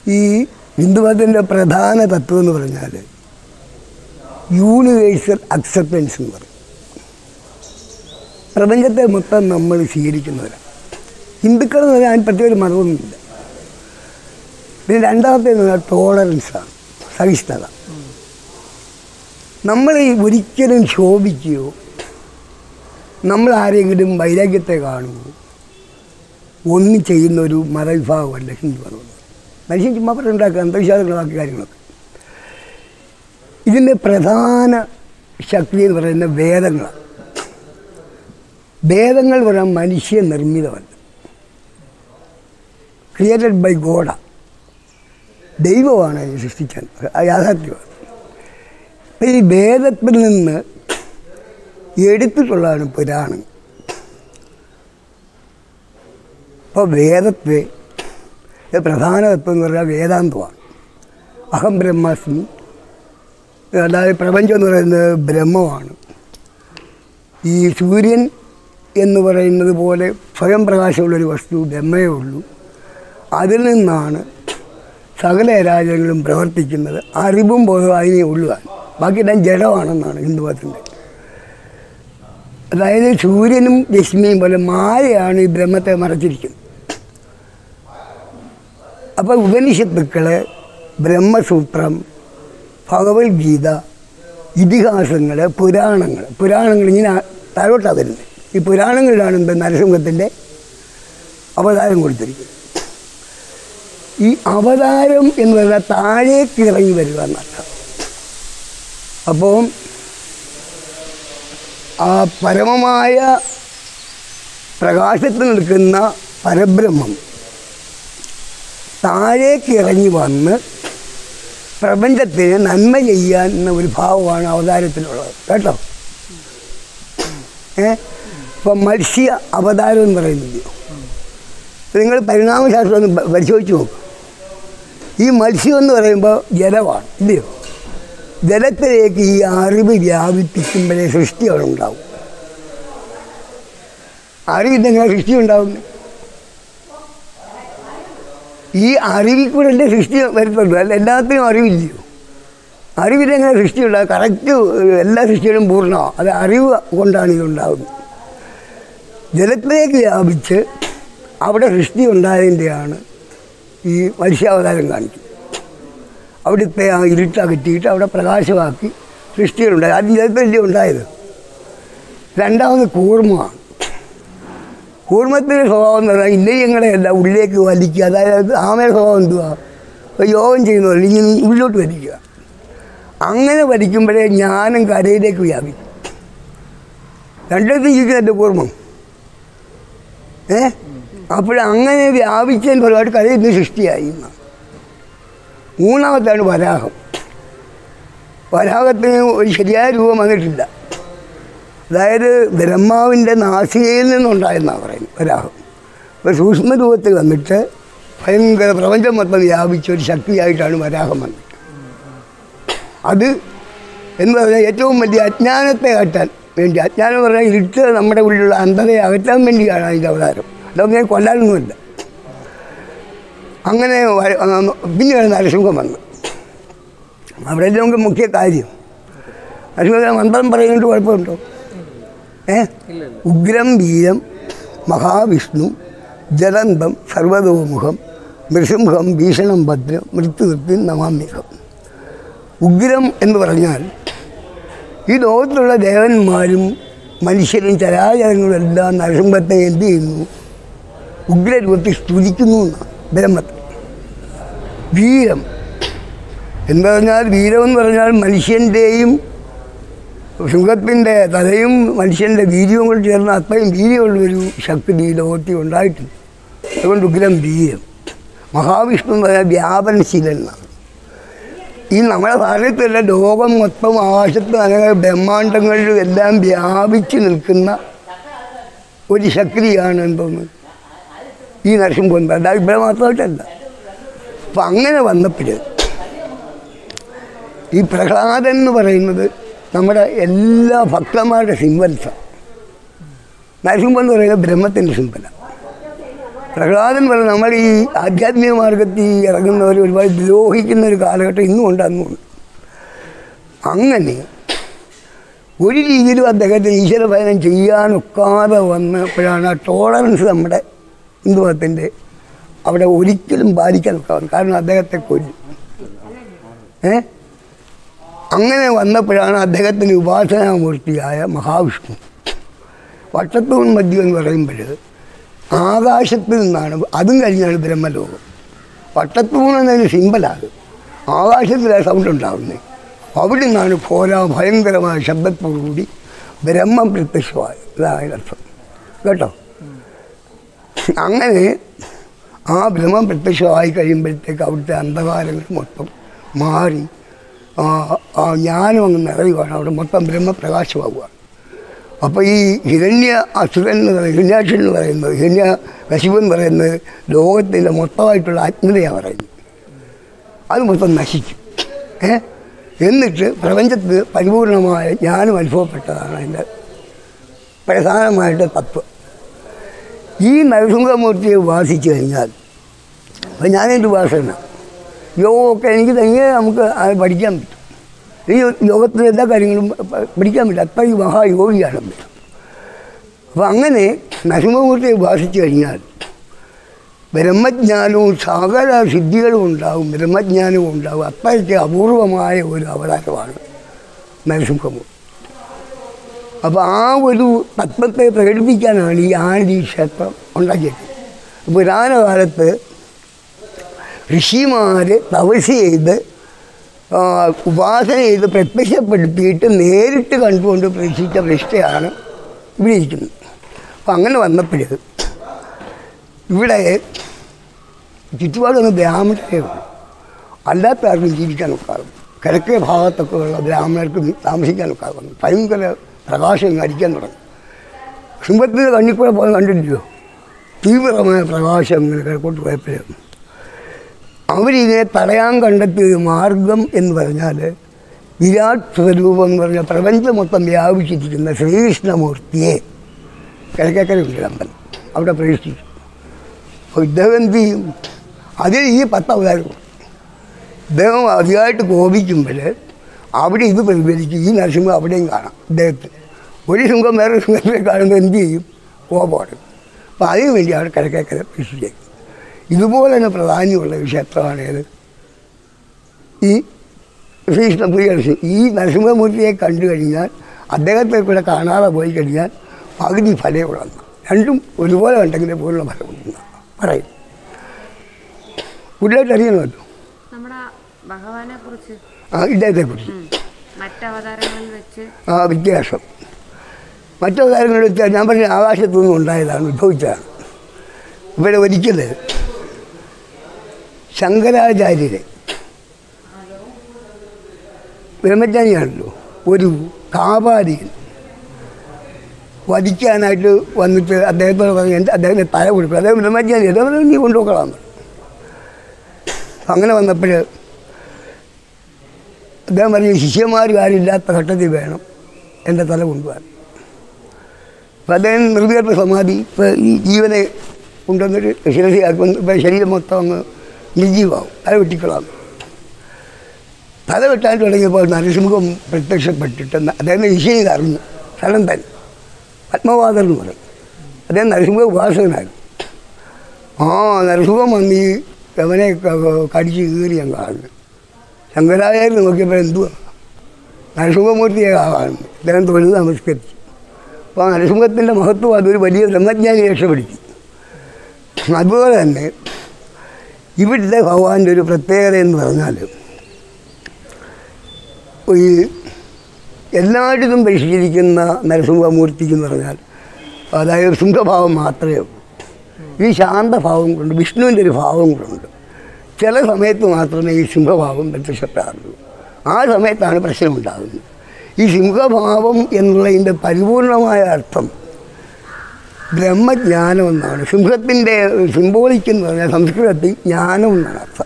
ഈ ഹിന്ദുമതത്തിൻ്റെ പ്രധാന തത്വം എന്ന് പറഞ്ഞാൽ യൂണിവേഴ്സൽ അക്സെപ്റ്റൻസ് എന്ന് പറയും പ്രപഞ്ചത്തെ മൊത്തം നമ്മൾ സ്വീകരിക്കുന്നവരാണ് ഹിന്ദുക്കൾ എന്ന് പറഞ്ഞാൽ അതിന് പ്രത്യേക ഒരു മതമൊന്നുമില്ല പിന്നെ രണ്ടാമത്തെ ടോളറൻസാണ് സഹിഷ്ണുത നമ്മൾ ഈ ഒരിക്കലും ശോഭിക്കുകയോ നമ്മൾ ആരെങ്കിലും വൈരാഗ്യത്തെ കാണുമോ ഒന്നും ചെയ്യുന്ന ഒരു മതവിഭാഗമല്ല ഹിന്ദു മതം മനുഷ്യൻ ചുമ്മാ പറഞ്ഞുണ്ടാക്കുക അന്ധവിശ്വാസങ്ങൾ ബാക്കി കാര്യങ്ങളൊക്കെ ഇതിൻ്റെ പ്രധാന ശക്തി എന്ന് പറയുന്നത് വേദങ്ങളാണ് വേദങ്ങൾ പറയാൻ മനുഷ്യ നിർമ്മിതമല്ല ക്രിയേറ്റഡ് ബൈ ഗോഡാണ് ദൈവമാണ് അതിനെ സൃഷ്ടിക്കാൻ അത് യാഥാർത്ഥ്യമാണ് അപ്പം ഈ വേദത്തിൽ നിന്ന് എടുത്തിട്ടുള്ളതാണ് പുരാണം അപ്പോൾ വേദത്തെ ഇത് പ്രധാന തത്വം എന്ന് പറഞ്ഞാൽ വേദാന്തമാണ് അഹം ബ്രഹ്മാസ്മി അതായത് പ്രപഞ്ചം എന്ന് പറയുന്നത് ബ്രഹ്മമാണ് ഈ സൂര്യൻ എന്ന് പറയുന്നത് പോലെ സ്വയം പ്രകാശമുള്ളൊരു വസ്തു ബ്രഹ്മയേ ഉള്ളൂ അതിൽ നിന്നാണ് സകല രാജ്യങ്ങളും പ്രവർത്തിക്കുന്നത് അറിവും ബോധവും അതിനെ ഉള്ളുവാൻ ബാക്കി എല്ലാം ജഡമാണെന്നാണ് ഹിന്ദുമതത്തിൻ്റെ അതായത് സൂര്യനും രശ്മിയും പോലെ മായയാണ് ഈ ബ്രഹ്മത്തെ മറച്ചിരിക്കുന്നത് അപ്പോൾ ഉപനിഷത്തുക്കൾ ബ്രഹ്മസൂത്രം ഭഗവത്ഗീത ഇതിഹാസങ്ങൾ പുരാണങ്ങൾ പുരാണങ്ങൾ ഇങ്ങനെ താഴോട്ടാണ് വരുന്നത് ഈ പുരാണങ്ങളിലാണ് എന്ത് നരസിംഹത്തിൻ്റെ അവതാരം കൊടുത്തിരിക്കുന്നത് ഈ അവതാരം എന്ന് പറഞ്ഞാൽ താഴേക്ക് ഇറങ്ങി വരിക എന്നർത്ഥം അപ്പോൾ ആ പരമമായ പ്രകാശത്തിൽ നിൽക്കുന്ന പരബ്രഹ്മം താഴേക്ക് ഇറങ്ങി വന്ന് പ്രപഞ്ചത്തിന് നന്മ ചെയ്യാൻ എന്ന ഒരു ഭാവമാണ് അവതാരത്തിലുള്ളത് കേട്ടോ ഏ ഇപ്പം മത്സ്യ അവതാരം എന്ന് പറയുന്നില്ലയോ നിങ്ങൾ പരിണാമശാസ്ത്രം ഒന്ന് പ- പരിശോധിച്ച് നോക്കും ഈ മത്സ്യം എന്ന് പറയുമ്പോൾ ജലമാണ് ഇല്ലയോ ജലത്തിലേക്ക് ഈ അറിവ് വ്യാപിപ്പിക്കുമ്പോഴേ സൃഷ്ടി അവിടെ ഉണ്ടാവും അറിവില്ലെങ്ങനെ സൃഷ്ടി ഉണ്ടാവുന്നു ഈ അറിവിൽ കൂടെ അല്ലേ സൃഷ്ടി വരുത്തുള്ളൂ അല്ല എല്ലാത്തിനും അറിവില്ലയോ അറിവിലെങ്ങനെ സൃഷ്ടി ഉണ്ടാകും കറക്റ്റ് എല്ലാ സൃഷ്ടികളും പൂർണ്ണമാണ് അത് അറിവ് കൊണ്ടാണ് ഇതുണ്ടാകുന്നത് ജലത്തിലേക്ക് വ്യാപിച്ച് അവിടെ സൃഷ്ടി ഉണ്ടായതിൻ്റെയാണ് ഈ മത്സ്യാവതാരം കാണിക്കുന്നത് അവിടുത്തെ ആ ഇരുട്ടകറ്റിയിട്ട് അവിടെ പ്രകാശമാക്കി സൃഷ്ടികളുണ്ടായി ആദ്യം ജലത്തിലല്ലേ ഉണ്ടായത് രണ്ടാമത് കൂർമ്മമാണ് കൂർമ്മത്തിൻ്റെ സ്വഭാവം എന്ന് പറഞ്ഞാൽ ഇന്ദ്രിയങ്ങളെയല്ല ഉള്ളിലേക്ക് വലിക്കുക അതായത് ആമയുടെ സ്വഭാവം എന്തുവാ ഇപ്പോൾ യോഗം ചെയ്യുന്നതല്ല ഇങ്ങനെ ഉള്ളിലോട്ട് വലിക്കുക അങ്ങനെ വലിക്കുമ്പോഴേ ജ്ഞാനം കരയിലേക്ക് വ്യാപിക്കും രണ്ടിടത്തും ജീവിക്കുന്നതിൻ്റെ കൂർമ്മം ഏ അപ്പോഴങ്ങനെ വ്യാപിച്ചതിന് ഫലമായിട്ട് കരയിൽ നിന്ന് സൃഷ്ടിയായി എന്നാണ് മൂന്നാമത്താണ് വരാഹം വരാഹത്തിന് ഒരു ശരിയായ രൂപം വന്നിട്ടില്ല അതായത് ബ്രഹ്മാവിൻ്റെ നാസികയിൽ നിന്നുണ്ടായെന്നാണ് പറയുന്നത് വരാഹം ഒരു സൂക്ഷ്മ രൂപത്തിൽ വന്നിട്ട് ഭയങ്കര പ്രപഞ്ചം മൊത്തം വ്യാപിച്ച ഒരു ശക്തിയായിട്ടാണ് വരാഹം വന്നത് അത് എന്ന് പറഞ്ഞാൽ ഏറ്റവും വലിയ അജ്ഞാനത്തെ അകറ്റാൻ വേണ്ടി അജ്ഞാനം എന്ന് പറഞ്ഞാൽ ഇരുട്ട് നമ്മുടെ ഉള്ളിലുള്ള അന്ധതയെ അകറ്റാൻ വേണ്ടിയാണ് അതിൻ്റെ അവതാരം അതൊന്നും ഞാൻ കൊല്ലാനൊന്നുമില്ല അങ്ങനെ വ- ആ, പിന്നെയാണ് നരസിംഹം വന്നത് അവിടെ നമുക്ക് മുഖ്യ കാര്യം നരസിംഹ മന്ത്രം പറയുന്നത് കുഴപ്പമുണ്ടോ ഏ ഉഗ്രം വീരം മഹാവിഷ്ണു ജലന്തം സർവതോമുഖം നൃസിംഹം ഭീഷണം ഭദ്രം മൃത്യുവൃത്തി നമാമ്യകം ഉഗ്രം എന്ന് പറഞ്ഞാൽ ഈ ലോകത്തിലുള്ള ദേവന്മാരും മനുഷ്യരും ചരാചരങ്ങളും എല്ലാം നരസിംഹത്തെ എന്ത് ചെയ്യുന്നു ഉഗ്രരൂപത്തിൽ സ്തുതിക്കുന്നു എന്നാണ് ബ്രഹ്മത്തെ വീരം എന്ന് പറഞ്ഞാൽ വീരം എന്ന് പറഞ്ഞാൽ മനുഷ്യൻ്റെയും സിംഹത്തിൻ്റെ തലയും മനുഷ്യൻ്റെ വീര്യവും കൂടി ചേർന്ന് അത്രയും വീര്യമുള്ളൊരു ശക്തി ഈ ലോകത്തിൽ ഉണ്ടായിട്ടുണ്ട് അതുകൊണ്ട് ഉഗ്രം വീരം മഹാവിഷ്ണു എന്ന് പറഞ്ഞാൽ വ്യാപനശീലൻ എന്നാണ് ഈ നമ്മുടെ ഭാരതത്തിലെ ലോകം മൊത്തം ആകാശത്ത് അനേക ബ്രഹ്മാണ്ടങ്ങളിലും എല്ലാം വ്യാപിച്ച് നിൽക്കുന്ന ഒരു ശക്തിയാണ് എന്തോന്ന് ഈ നരസിംഹം അല്ലാതെ ഇവിടെ മാത്രമായിട്ടല്ല അപ്പം അങ്ങനെ വന്നപ്പോൾ ഈ പ്രഹ്ലാദൻ എന്ന് പറയുന്നത് നമ്മുടെ എല്ലാ ഭക്തന്മാരുടെ സിംബൽസാണ് നരസിംഹം എന്ന് പറയുന്നത് ബ്രഹ്മത്തിൻ്റെ സിംബലാണ് പ്രഹ്ലാദൻ പറഞ്ഞ നമ്മൾ ഈ ആധ്യാത്മിക മാർഗത്തിൽ ഇറങ്ങുന്നവർ ഒരുപാട് ദ്രോഹിക്കുന്ന ഒരു കാലഘട്ടം ഇന്നും ഉണ്ട് അന്നും ഉണ്ട് അങ്ങനെ ഒരു രീതിയിലും അദ്ദേഹത്തിന് ഈശ്വരഭജനം ചെയ്യാനൊക്കാതെ വന്നപ്പോഴാണ് ആ ടോളറൻസ് നമ്മുടെ ഹിന്ദു മതത്തിൻ്റെ അവിടെ ഒരിക്കലും പാലിക്കാൻ ഒക്കാതെ കാരണം അദ്ദേഹത്തെ കൊല്ലും ഏ അങ്ങനെ വന്നപ്പോഴാണ് അദ്ദേഹത്തിന് ഉപാസനാമൂർത്തിയായ മഹാവിഷ്ണു വട്ടത്തൂൺ മദ്യം എന്ന് പറയുമ്പോൾ ആകാശത്തിൽ നിന്നാണ് അതും കഴിഞ്ഞാണ് ബ്രഹ്മലോകം വട്ടത്തൂൺ എന്നതിന് സിമ്പലാണ് ആകാശത്തിലാണ് സൗണ്ട് ഉണ്ടാകുന്നത് അവിടെ നിന്നാണ് ഘോര ഭയങ്കരമായ ശബ്ദത്തോടുകൂടി ബ്രഹ്മം പ്രത്യക്ഷമായി ഇതാണ് അതിൻ്റെ അർത്ഥം കേട്ടോ അങ്ങനെ ആ ബ്രഹ്മം പ്രത്യക്ഷമായി കഴിയുമ്പോഴത്തേക്ക് അവിടുത്തെ അന്ധകാരങ്ങൾ മൊത്തം മാറി ആ ആ ജ്ഞാനം അങ്ങ് നിറയുകയാണ് അവിടെ മൊത്തം ബ്രഹ്മപ്രകാശമാവുകയാണ് അപ്പോൾ ഈ ഹിരണ്യ അസുരൻ എന്ന് പറയുന്നത് ഹിരണ്യാക്ഷൻ എന്ന് പറയുന്നത് ഹിരണ്യ കശിപ് എന്ന് പറയുന്നത് ലോകത്തിൻ്റെ മൊത്തമായിട്ടുള്ള അജ്ഞതയാണ് പറയുന്നത് അത് മൊത്തം നശിച്ചു ഏ എന്നിട്ട് പ്രപഞ്ചത്തിൽ പരിപൂർണമായ ജ്ഞാനം അനുഭവപ്പെട്ടതാണ് അതിൻ്റെ പ്രധാനമായിട്ട് തത്വം ഈ നരസിംഹമൂർത്തിയെ ഉപാസിച്ചു കഴിഞ്ഞാൽ അപ്പം ഞാനെൻ്റെ ഉപാസന യോഗമൊക്കെ എനിക്ക് തനിയെ നമുക്ക് അത് പഠിക്കാൻ പറ്റും ഈ ലോകത്തിലെ എല്ലാ കാര്യങ്ങളും പ- പഠിക്കാൻ പറ്റും അത്രയും മഹായോഗിയാണ് അദ്ദേഹം അപ്പോൾ അങ്ങനെ നരസിംഹമൂർത്തിയെ ഉപാസിച്ചു കഴിഞ്ഞാൽ ബ്രഹ്മജ്ഞാനവും സകല സിദ്ധികളും ഉണ്ടാവും ബ്രഹ്മജ്ഞാനവും ഉണ്ടാവും അത്രയ്ക്ക് അപൂർവമായ ഒരു അവതാരമാണ് നരസിംഹമൂർത്തി അപ്പോൾ ആ ഒരു തത്വത്തെ പ്രകടിപ്പിക്കാനാണ് ഈ ആനന്ദി ക്ഷേത്രം ഉണ്ടാക്കിയത് പുരാന കാലത്ത് ഋഷിമാർ തപസ് ചെയ്ത് ആ, ഉപാസന ചെയ്ത് പ്രത്യക്ഷപ്പെടുത്തിയിട്ട് നേരിട്ട് കണ്ടുകൊണ്ട് പ്രതീക്ഷിച്ച പ്രതിഷ്ഠയാണ് ഇവിടെ ഇരിക്കുന്നത് അപ്പം അങ്ങനെ വന്നപ്പോൾ ഇവിടെ ചുറ്റുപാടൊന്ന് ബ്രാഹ്മണരേ ഉള്ളൂ അല്ലാത്ത ആർക്കും ജീവിക്കാൻ ഒക്കാറും കിഴക്കേ ഭാഗത്തൊക്കെ ഉള്ള ബ്രാഹ്മണർക്ക് താമസിക്കാൻ ഒക്കാറുണ്ട് ഭയങ്കര പ്രകാശം ഇങ്ങ് അടിക്കാൻ തുടങ്ങി സിംഹത്തിൻ്റെ കണ്ണിൽ കൂടെ പോയി കണ്ടില്ലയോ തീവ്രമായ പ്രകാശം ഇങ്ങനെ കിഴക്കോട്ട് പോയപ്പോഴും അവരിതിനെ തടയാൻ കണ്ടെത്തിയ ഒരു മാർഗം എന്ന് പറഞ്ഞാൽ വിരാട് സ്വരൂപം എന്ന് പറഞ്ഞാൽ പ്രപഞ്ചം മൊത്തം വ്യാപിച്ചിരിക്കുന്ന ശ്രീകൃഷ്ണമൂർത്തിയെ കിഴക്കേക്കരയുണ്ട് അമ്പലം അവിടെ പ്രവേശിച്ചു അപ്പോൾ ഇദ്ദേഹം എന്ത് ചെയ്യും അതിൽ ഈ പത്ത് അവതാരം ഇദ്ദേഹം അതിയായിട്ട് കോപിക്കുമ്പോൾ അവിടെ ഇത് പ്രതിഫലിക്കും ഈ നരസിംഹം അവിടെയും കാണാം ഇദ്ദേഹത്തിന് ഒരു സിംഹം വേറെ സിംഹത്തെ കാണുമ്പോൾ എന്ത് ചെയ്യും കോപമാണ് അപ്പോൾ അതിനു വേണ്ടി അവിടെ കിഴക്കേക്കര പ്രവേശിച്ചേക്കും ഇതുപോലെ തന്നെ പ്രാധാന്യമുള്ള ഒരു ക്ഷേത്രമാണ് ഏത് ഈ ശ്രീകൃഷ്ണ പ്രിയ ഈ നരസിംഹമൂർത്തിയെ കണ്ടു കഴിഞ്ഞാൽ അദ്ദേഹത്തെ കൂടെ കാണാതെ പോയി കഴിഞ്ഞാൽ പകുതി ഫലമുള്ളതാണ് രണ്ടും ഒരുപോലെ ഉണ്ടെങ്കിലേ പൂർണ്ണ ഫലമുണ്ടെന്ന് പറയും കൂടുതലായിട്ട് അറിയണമല്ലോ നമ്മുടെ ഭഗവാനെ കുറിച്ച് ആ ഇദ്ദേഹത്തെക്കുറിച്ച് മറ്റവതാരങ്ങളിൽ വെച്ച് ആ വ്യത്യാസം മറ്റു കാര്യങ്ങൾ വെച്ചാൽ ഞാൻ പറഞ്ഞ ആകാശത്തു നിന്നും ഉണ്ടായതാണ് ഉത്ഭവിച്ചതാണ് ഇവിടെ ഒരിക്കൽ ശങ്കരാചാര്യരെ ബ്രഹ്മജ്ഞാനിയാണല്ലോ ഒരു കാപാലിയൻ വധിക്കാനായിട്ട് വന്നിട്ട് അദ്ദേഹത്തോട് പറഞ്ഞു എൻ്റെ അദ്ദേഹത്തിന് തല കൊടുക്കും അദ്ദേഹം ബ്രഹ്മജ്ഞാനി അദ്ദേഹം പറഞ്ഞു, നീ കൊണ്ടുപോക്കളാം എന്ന് പറഞ്ഞു. അങ്ങനെ വന്നപ്പോൾ അദ്ദേഹം പറഞ്ഞു ശിഷ്യന്മാർ ആരില്ലാത്ത ഘട്ടത്തിൽ വേണം എൻ്റെ തല കൊണ്ടുപോകാൻ അപ്പം അദ്ദേഹം നിർവികൽപ്പ സമാധി ഇപ്പോൾ ഈ ജീവനെ കൊണ്ടുവന്നിട്ട് ശിരസിയാക്കും ഇപ്പം ശരീരം മൊത്തം അങ്ങ് നിർജീവാകും തല വെട്ടിക്കളാം തല വെട്ടാൻ തുടങ്ങിയപ്പോൾ നരസിംഹം പ്രത്യക്ഷപ്പെട്ടിട്ട് ന- അദ്ദേഹം ഈശ്വരി അറിഞ്ഞു സ്ഥലം തന്നെ പത്മവാദർ എന്ന് പറയും അദ്ദേഹം നരസിംഹ ഉപാസകനായിരുന്നു ആ നരസിംഹം വന്ന് ഈ അവനെ ക- കടിച്ച് കീറി ഞാൻ കാണുന്നു ശങ്കരാചാര്യ നോക്കിയപ്പോൾ എന്തുവാ നരസിംഹമൂർത്തിയെ കാണുന്നു അദ്ദേഹം തൊഴുത് നമസ്കരിച്ചു അപ്പോൾ ആ നരസിംഹത്തിൻ്റെ മഹത്വം അതൊരു വലിയ ബ്രഹ്മജ്ഞാനി രക്ഷപ്പെടുത്തി അതുപോലെ തന്നെ ഇവിടുത്തെ ഭഗവാന്റെ ഒരു പ്രത്യേകത എന്ന് പറഞ്ഞാൽ ഈ എല്ലായിടത്തും പരിശീലിക്കുന്ന നരസിംഹമൂർത്തിക്ക് എന്ന് പറഞ്ഞാൽ അതായത് സിംഹഭാവം മാത്രമേ ഉള്ളൂ ഈ ശാന്തഭാവം കൊണ്ട് വിഷ്ണുവിൻ്റെ ഒരു ഭാവം കൊണ്ടുണ്ട് ചില സമയത്ത് മാത്രമേ ഈ സിംഹഭാവം പ്രത്യക്ഷപ്പെടാറുള്ളൂ ആ സമയത്താണ് പ്രശ്നമുണ്ടാകുന്നത് ഈ സിംഹഭാവം എന്നുള്ളതിൻ്റെ പരിപൂർണമായ അർത്ഥം ബ്രഹ്മജ്ഞാനം എന്നാണ് സിംഹത്തിൻ്റെ സിംബോളിക് എന്ന് പറഞ്ഞാൽ സംസ്കൃതത്തിൽ ജ്ഞാനം എന്നാണ് അർത്ഥം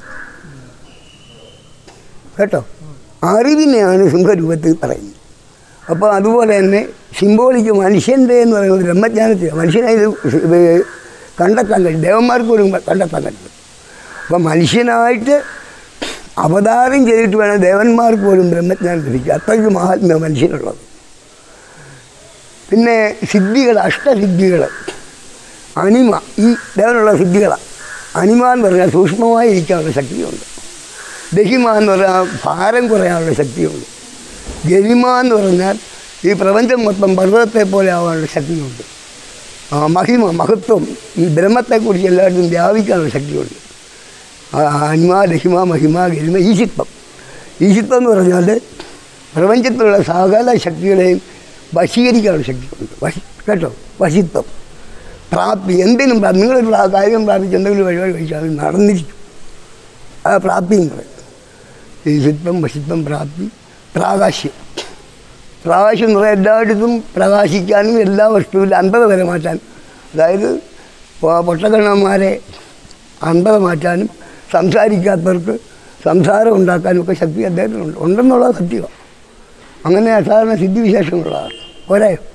കേട്ടോ അറിവിനെയാണ് സിംഹരൂപത്തിൽ പറയുന്നത് അപ്പോൾ അതുപോലെ തന്നെ സിംബോളിക്ക് മനുഷ്യൻ്റെ എന്ന് പറയുന്നത് ബ്രഹ്മജ്ഞാനത്തിൽ മനുഷ്യനായത് കണ്ടെത്താൻ കഴിയും ദേവന്മാർക്ക് പോലും കണ്ടെത്താൻ കഴിയും അപ്പം മനുഷ്യനായിട്ട് അവതാരം ചെയ്തിട്ട് വേണം ദേവന്മാർക്ക് പോലും ബ്രഹ്മജ്ഞാനം ലഭിക്കുക അത്രയ്ക്ക് മഹാത്മ്യ മനുഷ്യനുള്ളത് പിന്നെ സിദ്ധികൾ അഷ്ടസിദ്ധികൾ അണിമ ഈ ദേവനുള്ള സിദ്ധികളാണ് അണിമ എന്ന് പറഞ്ഞാൽ സൂക്ഷ്മമായി ഇരിക്കാനുള്ള ശക്തിയുണ്ട് ദഹിമ എന്ന് പറഞ്ഞാൽ ഭാരം കുറയാനുള്ള ശക്തിയുണ്ട് ഗരിമ എന്ന് പറഞ്ഞാൽ ഈ പ്രപഞ്ചം മൊത്തം പർവ്വതത്തെ പോലെ ആവാനുള്ള ശക്തിയുണ്ട് ആ മഹിമ മഹത്വം ഈ ബ്രഹ്മത്തെക്കുറിച്ച് എല്ലായിടത്തും വ്യാപിക്കാനുള്ള ശക്തിയുണ്ട് ആ അനിമ ലഹിമ മഹിമ ഗരിമ ഈശിത്വം ഈശിത്വം എന്ന് പറഞ്ഞാൽ പ്രപഞ്ചത്തിലുള്ള സകല ശക്തികളെയും വശീകരിക്കാനുള്ള ശക്തിയുണ്ട് വശി കേട്ടോ വശിത്വം പ്രാപ്തി എന്തിനും പ്രാ- നിങ്ങളൊരു പ്രാ- കാര്യം പ്രാപിച്ച് എന്തെങ്കിലും വഴിപാട് കഴിച്ചാൽ അത് നടന്നിരിക്കും ആ പ്രാപ്തി എന്ന് പറയും ഈശിത്വം വശിത്വം പ്രാപ്തി പ്രാകാശ്യം പ്രാകാശ്യം എന്ന് പറഞ്ഞാൽ എല്ലായിടത്തും പ്രകാശിക്കാനും എല്ലാ വസ്തുവിലും അന്ധത വരെ മാറ്റാൻ അതായത് പൊ- പൊട്ടക്കണ്ണന്മാരെ അന്ധത മാറ്റാനും സംസാരിക്കാത്തവർക്ക് സംസാരം ഉണ്ടാക്കാനും ഒക്കെ ശക്തി അദ്ദേഹത്തിനുണ്ട് ഉണ്ടെന്നുള്ളത് സത്യമാണ് അങ്ങനെ അസാധാരണ സിദ്ധിവിശേഷങ്ങളുള്ളതാണ് പോരായോ